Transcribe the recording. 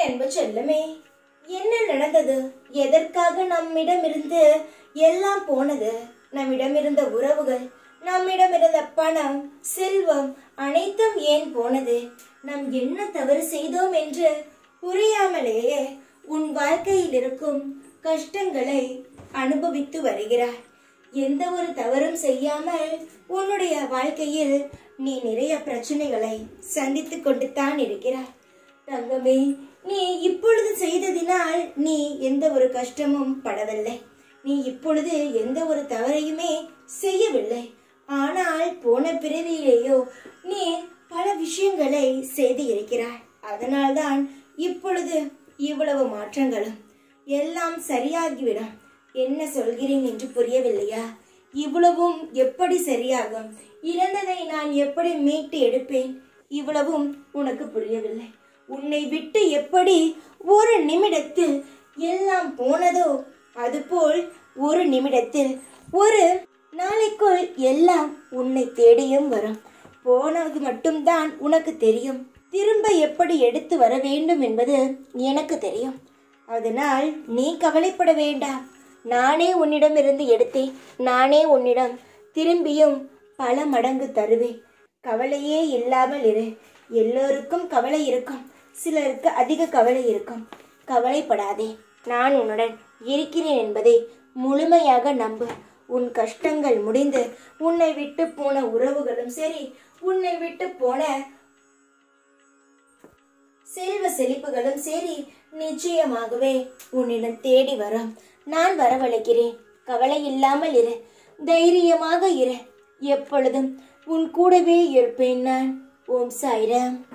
அன்பு செல்லமே என்ன நடந்தது எதற்காக நம்மிடமிருந்து எல்லாம் போனது நம்மிடமிருந்த உறவுகள் நம்மிடமிருந்த பணம் செல்வம் அனைத்தும் ஏன் போனது நாம் என்ன தவறு செய்தோம் என்று புரியாமலேயே உன் வாழ்க்கையில் இருக்கும் கஷ்டங்களை அனுபவித்து வருகிறாய் எந்த ஒரு தவறும் செய்யாமல் உன்னுடைய வாழ்க்கையில் நீ நிறைய பிரச்சனைகளை சந்தித்து கொண்டு தான் இருக்கிறாய் தங்கமே நீ இப்பொழுது செய்ததினால் நீ எந்த ஒரு கஷ்டமும் படவில்லை நீ இப்பொழுது எந்த ஒரு தவறையுமே செய்யவில்லை ஆனால் போன பிறவியிலேயோ நீ பல விஷயங்களை செய்து இருக்கிறாய் அதனால்தான் இப்பொழுது இவ்வளவு மாற்றங்களும் எல்லாம் சரியாகிவிடும் என்ன சொல்கிறேன் என்று புரியவில்லையா இவ்வளவும் எப்படி சரியாகும் இழந்ததை நான் எப்படி மீட்டு எடுப்பேன் இவ்வளவும் உனக்கு புரியவில்லை உன்னை விட்டு எப்படி ஒரு நிமிடத்தில் எல்லாம் போனதோ அதுபோல் ஒரு நிமிடத்தில் ஒரு நாளைக்குள் எல்லாம் உன்னை தேடியும் வரும் போனது மட்டும்தான் உனக்கு தெரியும் திரும்ப எப்படி எடுத்து வர வேண்டும் என்பது எனக்கு தெரியும் அதனால் நீ கவலைப்பட வேண்டாம் நானே உன்னிடமிருந்து எடுத்தேன் நானே உன்னிடம் திரும்பியும் பல மடங்கு தருவேன் கவலையே இல்லாமல் இரு எல்லோருக்கும் கவலை இருக்கும் சிலருக்கு அதிக கவலை இருக்கும் கவலைப்படாதே நான் உன்னுடன் இருக்கிறேன் என்பதை முழுமையாக நம்பு உன் கஷ்டங்கள் முடிந்து உன்னை விட்டு போன உறவுகளும் சரி உன்னை விட்டு போன செல்வ செழிப்புகளும் சரி நிச்சயமாகவே உன்னிடம் தேடி வரும் நான் வரவழைக்கிறேன் கவலை இல்லாமல் இரு தைரியமாக இரு எப்பொழுதும் உன் கூடவே இருப்பேன் நான் ஓம் சாய்ராம்